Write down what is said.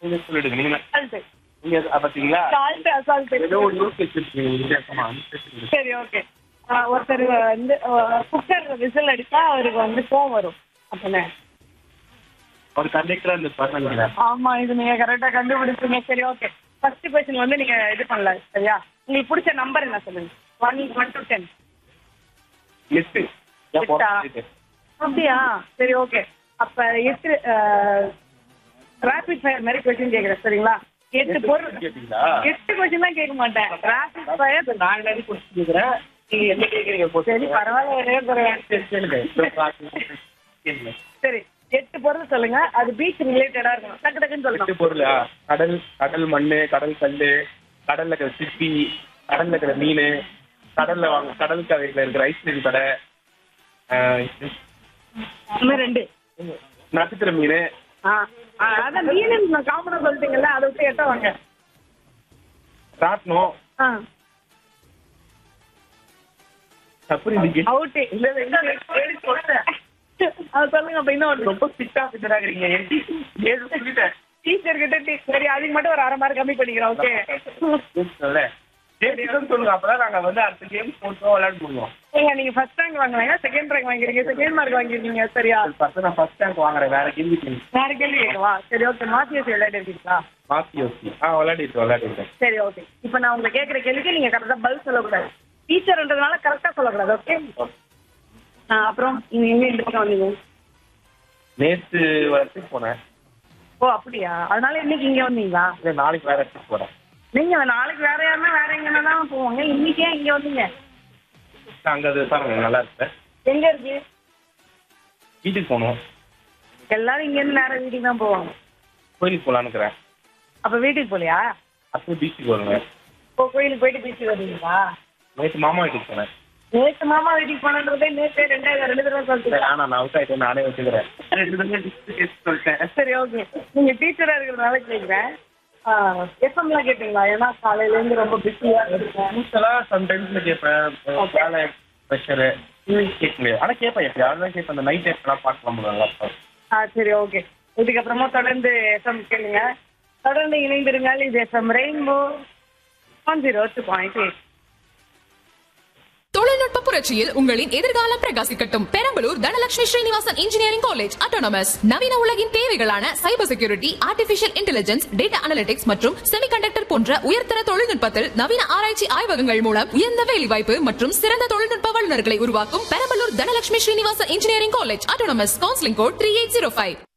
நீங்க சொல்லிடுங்க நீங்க அசால்ட்டு நீங்க அத பாத்தீங்களா சால்ட் அசால்ட்டு ஏதோ ஒரு யூஸ் வச்சிருக்கீங்க வித்தியாசமா அனுப்பிச்சிருக்கீங்க. சரி ஓகே ஒருத்தர் வந்து குக்கர் விசில் அடிச்சா அவருக்கு வந்து கோவம் வரும் அப்பனே ஒரு கண்டக்டரா இந்த பர்சன் ஆமா இது நீங்க கரெக்டா கண்டுபிடிச்சீங்க சரி ஓகே ஃபர்ஸ்ட் கொஸ்டின் வந்து நீங்க இது பண்ணல சரியா உங்களுக்கு பிடிச்ச நம்பர் என்ன சொல்லுங்க ஒன் ஒன் டு டென் எட்டு ஏன் எட்டா? போட்டு அப்படியா சரி ஓகே அப்ப எட்டு ரேபிட் ஃபயர் மாதிரி கொஸ்டின் கேக்குறேன் சரிங்களா எட்டு பொருள் கேட்டீங்களா எட்டு கொஸ்டின் தான் கேட்க மாட்டேன் ரேபிட் ஃபயர் நான் எல்லாரும் கொஸ்டின் கேக்குறேன் நீங்க என்ன கேக்குறீங்க சரி பரவாயில்ல ஒரே குறைவேன் சரி கேளுங்க கேளுங்க. சரி எட்டு பொருள் சொல்லுங்க அது பீச் ரிலேட்டடா இருக்கணும் டக்கு டக்குன்னு எட்டு சொல்லணும் பொருளா கடல் கடல் மண்ணு கடல் கல்லு கடல்ல இருக்கிற சிப்பி கடல்ல இருக்கிற மீன் கடல்ல வாங்க கடல் கரையில இருக்கிற ஐஸ்கிரீம் கடை ஆஹ் இன்னும் ரெண்டு நட்சத்திர மீன் ஆ ஆ, அதான் மீன் காமனா சொல்லிட்டீங்கல்ல அதை விட்டு எட்ட வாங்க ராட்னம் ஆ அப்புறம் இன்னைக்கு அவுட்டு இல்ல இல்ல, இல்ல சொல்றேன் அது சொல்லுங்க அப்ப இன்னும் ரொம்ப ஸ்ட்ரிக்டா பிச்சராகிறீங்க ஏழு சொல்லிட்டேன் டீச்சர் கிட்ட டீ- சரி அதுக்கு மட்டும் ஒரு அரை மார்க் கம்மி பண்ணிக்கிறேன் ஓகே சொல்ல கேட்டுதான் சொல்லுங்க அப்பதான் நாங்க வந்து அடுத்த கேம் போட்டோம் விளையாட முடியும் ஏங்க நீங்க ஃபர்ஸ்ட் ரேங்க் வாங்கலாங்க செகண்ட் ரேங்க் வாங்கிருக்கீங்க செகண்ட் மார்க் வாங்கிருக்கீங்க சரியா பத்து நான் ஃபர்ஸ்ட் ரேங்க் வாங்குறேன் வேற கேள்விக்கு வேற கேள்வி கேட்கவா சரி ஓகே மாத்தியஸ் விளையாடி இருக்கீங்களா மாத்தி யோசி ஆ விளையாடிட்டு விளையாடிட்டு சரி ஓகே இப்போ நான் உங்களை கேட்குற கேள்விக்கு நீங்க கரெக்டாக பதில் சொல்லக்கூடாது டீச்சர்ன்றதுனால கரெக்டாக சொல்லக்கூடாது ஓகே ஆ அப்புறம் நீங்க எங்க இந்த பக்கம் வந்தீங்க நேத்து இடத்துக்கு போனேன் ஓ அப்படியா அதனால இன்னைக்கு இங்க வந்தீங்களா இல்ல நாளைக்கு வேற இடத்துக்கு போறேன் நீங்க நாளைக்கு வேற யாருன்னா வேற எங்கன்னா தான் போவாங்க இன்னைக்கு ஏன் இங்க வந்தீங்க அங்க அது பாருங்க நல்லா இருக்கு எங்க இருக்கு வீட்டுக்கு போகணும் எல்லாரும் இங்க இருந்து நேரம் வீட்டுக்கு தான் போவாங்க கோயிலுக்கு போலான்னு இருக்கிறேன் அப்ப வீட்டுக்கு போலியா அப்போ பீச்சுக்கு வருவேன் இப்போ கோயிலுக்கு போயிட்டு பீச்சுக்கு வருவீங்களா நேற்று மாமா வீட்டுக்கு போனேன் நேற்று மாமா வீட்டுக்கு போனன்றதே நேற்று ரெண்டாயிரம் ரெண்டு தடவை சரி, சொல்லிட்டு ஆனா நான் அவுட் ஆயிட்டேன் நானே வச்சுக்கிறேன் ரெண்டு தடவை டிஸ்ட் சொல்லிட்டேன் சரி ஓகே நீங்க டீச்சரா இருக்கிறதுனால கேட்குறேன் எஃப்எம்லாம் கேட்டீங்களா ஏன்னா காலையில இருந்து ரொம்ப பிஸியா இருக்கேன் நியூஸ்லாம் சம்டைம்ஸ்ல கேட்பேன் வேலை ப்ரெஷரு கேட்க முடியாது ஆனா கேட்பேன் எப்பயாவது தான் கேட்பேன் அந்த நைட் டைம்லாம் பார்க்கலாம் முடியல ஆ சரி ஓகே இதுக்கப்புறமா தொடர்ந்து எஃப்எம் கேளுங்க தொடர்ந்து இணைந்திருங்கள் இது F M rainbow one zero two point eight தொழில்நுட்ப புரட்சியில் உங்களின் எதிர்காலம் பிரகாசிக்கட்டும் Perambalur Dhanalakshmi Srinivasan engineering college autonomous நவீன உலகின் தேவைகளான cyber security artificial intelligence data analytics மற்றும் செமிகண்டக்டர் போன்ற உயர்தர தொழில்நுட்பத்தில் நவீன ஆராய்ச்சி ஆய்வகங்கள் மூலம் உயர்ந்த வேலைவாய்ப்பு மற்றும் சிறந்த தொழில்நுட்ப வல்லுநர்களை உருவாக்கும் Perambalur Dhanalakshmi Srinivasan engineering college autonomous counselling code three eight zero five